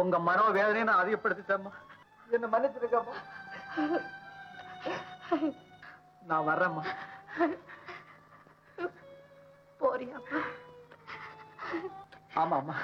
உங்க மனோவேதனையை நான் அதிகப்படுத்திட்டேம்மா என்ன மன்னிச்சிருக்கம்மா நான் வர்றேம்மா போறியாப்பா ஆமாம்மா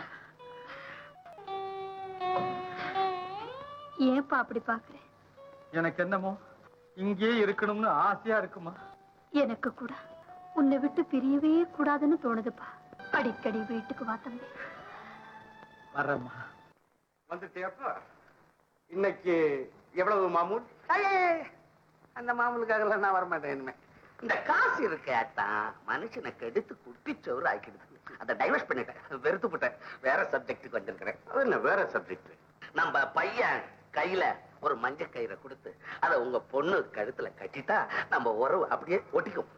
ஏன்பா அப்படி பாக்குற எனக்கு என்னமோ இங்கேயே இருக்கணும்னு ஆசையா இருக்குமா எனக்கு கூட உன்னை விட்டு பிரியவே கூடாதுன்னு தோணுதுப்பா அடிக்கடி வீட்டுக்கு வா தம்பி வர்றேம்மா வந்துட்டியாப்பா இன்னைக்கு எவ்வளவு மாமூல் அந்த மாமூலுக்காக நான் வரமாட்டேன் இனிமே இந்த காசு இருக்கு அத்தான் மனுஷனை கெடுத்து குட்டி சோறு ஆக்கிடுது அதை டைவர்ஸ் பண்ணிட்டேன் வெறுத்து போட்டேன் வேற சப்ஜெக்ட்டுக்கு வந்திருக்கிறேன் அது என்ன வேற சப்ஜெக்ட் நம்ம பையன் கையில ஒரு மஞ்ச கயிறை கொடுத்து அதை உங்க பொண்ணு கழுத்துல கட்டிட்டா நம்ம உறவு அப்படியே ஒட்டிக்கும்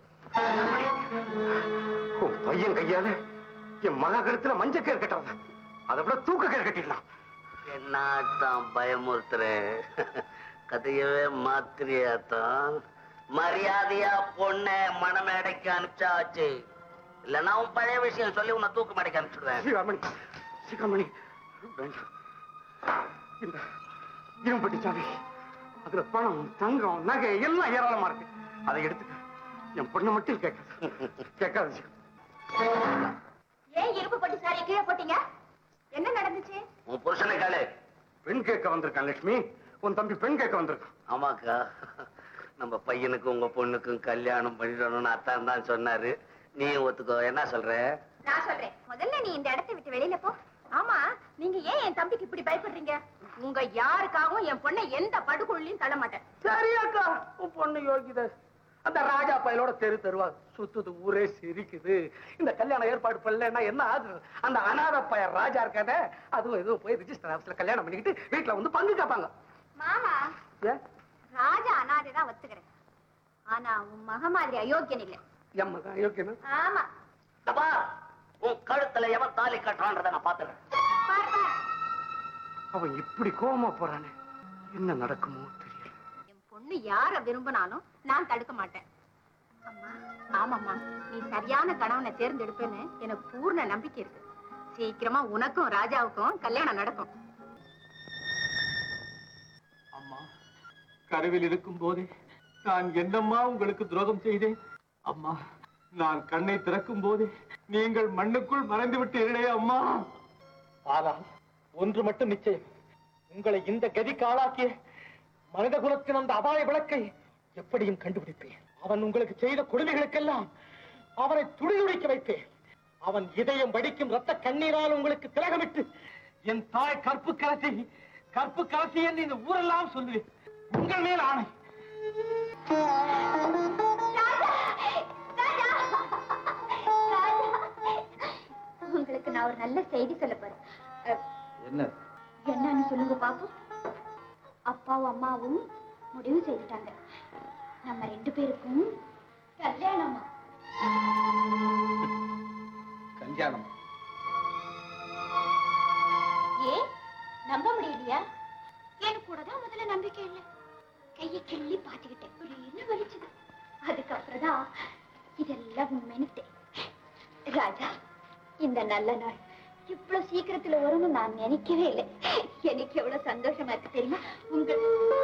உன் பையன் கையால என் மகா கழுத்துல மஞ்ச கயிறு கட்டுறதா அதை விட தூக்க கயிறு கட்டிடலாம் என்னத்தான் பயமுறுத்துற கதையவே மாத்திரியாத்தான் மரியாதையா பொண்ண மணமேடைக்கு அனுப்பிச்சாச்சு இல்லைன்னா உன் பழைய விஷயம் சொல்லி உன்னை தூக்கு மேடைக்கு அனுப்பிச்சுடுவேன் சிகாமணி சிகாமணி வேண்டாம் இந்த இரும்பட்டி சாவி அதுல பணம் தங்கம் நகை எல்லாம் ஏராளமா இருக்கு அதை எடுத்துக்க என் பொண்ணை மட்டும் கேட்காது கேட்காது ஏன் இருப்பு பட்டு சாரி கீழே போட்டீங்க என்ன நடந்துச்சு உன் புருஷனை காலு பெண் கேட்க வந்திருக்கான் லட்சுமி உன் தம்பி பெண் கேட்க வந்திருக்கான் ஆமாக்கா நம்ம பையனுக்கும் உங்க பொண்ணுக்கும் கல்யாணம் பண்ணிடணும்னு அத்தான் தான் சொன்னாரு நீ ஒத்துக்கோ என்ன சொல்ற நான் சொல்றேன் முதல்ல நீ இந்த இடத்தை விட்டு வெளியில போ ஆமா நீங்க ஏன் என் தம்பிக்கு இப்படி பயப்படுறீங்க உங்க யாருக்காகவும் என் பொண்ணை எந்த படுகொள்ளையும் தள்ள மாட்டேன் சரியாக்கா உன் பொண்ணு யோகித அந்த ராஜா பயலோட தெரு தெருவா சுத்துது ஊரே சிரிக்குது இந்த கல்யாணம் ஏற்பாடு பண்ணலன்னா என்ன ஆகுது அந்த அனாத பையன் ராஜா இருக்கானே அதுவும் எதுவும் போய் ரிஜிஸ்டர் ஆஃபீஸ்ல கல்யாணம் பண்ணிக்கிட்டு வீட்டுல வந்து பங்கு கேட்பாங்க மாமா ஏன் ராஜா அனாதை தான் ஒத்துக்கிறேன் ஆனா உன் மக மாதிரி அயோக்கியன் இல்ல எம்ம தான் யோக்கியனா ஆமா தப்பா உன் கழுத்துல எவன் தாலி கட்டுறான்றத நான் பாத்துறேன் பாரு, பாரு. அவன் இப்படி கோவமா போறானே என்ன நடக்குமோ தெரியல என் பொண்ணு யார விரும்பினாலும் நான் தடுக்க மாட்டேன் அம்மா ஆமாம்மா நீ சரியான கணவனை தேர்ந்தெடுப்பேன்னு எனக்கு பூர்ண நம்பிக்கை இருக்கு சீக்கிரமா உனக்கும் ராஜாவுக்கும் கல்யாணம் நடக்கும் அம்மா கருவில் இருக்கும் போதே நான் என்னம்மா உங்களுக்கு துரோகம் செய்தேன் அம்மா நான் கண்ணை திறக்கும் போதே நீங்கள் மண்ணுக்குள் மறைந்து விட்டீர்களே அம்மா ஆனால் ஒன்று மட்டும் நிச்சயம் உங்களை இந்த கதிக்கு ஆளாக்கிய மனித குலத்தின் அந்த அபாய விளக்கை எப்படியும் கண்டுபிடிப்பேன் அவன் உங்களுக்கு செய்த கொடுமைகளுக்கெல்லாம் அவனை துடிதுடிக்க வைப்பேன் அவன் இதயம் வடிக்கும் ரத்த கண்ணீரால் உங்களுக்கு திலகமிட்டு என் தாய் கற்பு கலசி கற்பு கலசி என்று இந்த ஊரெல்லாம் சொல்லுவேன் உங்கள் மேல் ஆணை உங்களுக்கு நான் ஒரு நல்ல செய்தி சொல்ல போறேன் அஹ், என்ன என்னன்னு சொல்லுங்க பாப்போம் அப்பாவும் அம்மாவும் முடிவு செய்துட்டாங்க நம்ம ரெண்டு பேருக்கும் கல்யாணமா கல்யாணம் ஏன் நம்ப முடியலையா எனக்கு கூட தான் முதல்ல நம்பிக்கை இல்லை கையை கிள்ளி பார்த்துக்கிட்டேன் ஒரு என்ன வலிச்சது அதுக்கப்புறம் தான் இதெல்லாம் உண்மைன்னு ராஜா இந்த நல்ல நாள் இவ்வளவு சீக்கிரத்துல வரும்னு நான் நினைக்கவே இல்லை எனக்கு எவ்வளவு சந்தோஷமா இருக்கு தெரியுமா உங்க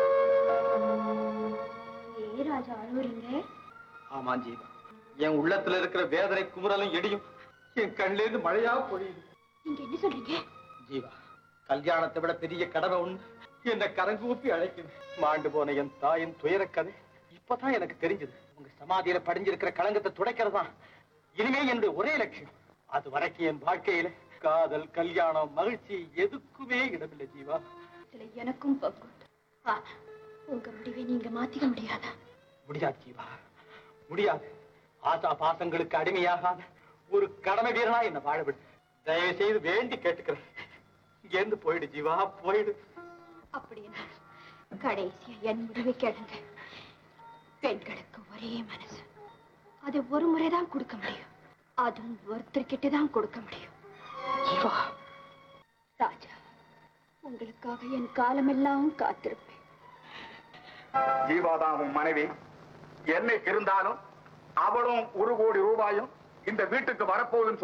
ஏ ராஜா அழுவுறீங்க ஆமா ஜீவா என் உள்ளத்துல இருக்கிற வேதனை குமுறலும் இடியும் என் கண்ணிலிருந்து மழையா பொழியுது நீங்க என்ன சொல்றீங்க ஜீவா கல்யாணத்தை விட பெரிய கடமை ஒண்ணு என்னை கரங்கூப்பி அழைக்குது மாண்டு போன என் தாயின் துயரக் கதை இப்பதான் எனக்கு தெரிஞ்சது உங்க சமாதியில படிஞ்சிருக்கிற களங்கத்தை துடைக்கிறதுதான் இனிமே என்னுடைய ஒரே லட்சியம் அது வரைக்கும் என் வாழ்க்கையில காதல் கல்யாணம் மகிழ்ச்சி எதுக்குமே இடமில்லை ஜீவா இதுல எனக்கும் பங்கு உண்டு. ஆனா, உங்க முடிவை நீங்க மாத்திக்க முடியாதா முடியாது ஜீவா முடியாது ஆசா பாசங்களுக்கு அடிமையாகாத ஒரு கடமை வீரனா என்ன வாழ விடு தயவு செய்து வேண்டி கேட்டுக்கிறேன் இங்க இருந்து போயிடு ஜீவா போயிடு அப்படின்னா கடைசியா என் முடிவை கேளுங்க பெண்களுக்கு ஒரே மனசு அது ஒரு முறைதான் கொடுக்க முடியும் அதுவும் ஒருத்தர்கிட்ட தான் கொடுக்க முடியும் ஜீவா ராஜா உங்களுக்காக என் காலமெல்லாம் காத்திருப்பேன் ஜீவாதான் உன் மனைவி என்னைக்கு இருந்தாலும் அவளும் ஒரு கோடி ரூபாயும் இந்த வீட்டுக்கு வரப்போகுதுன்னு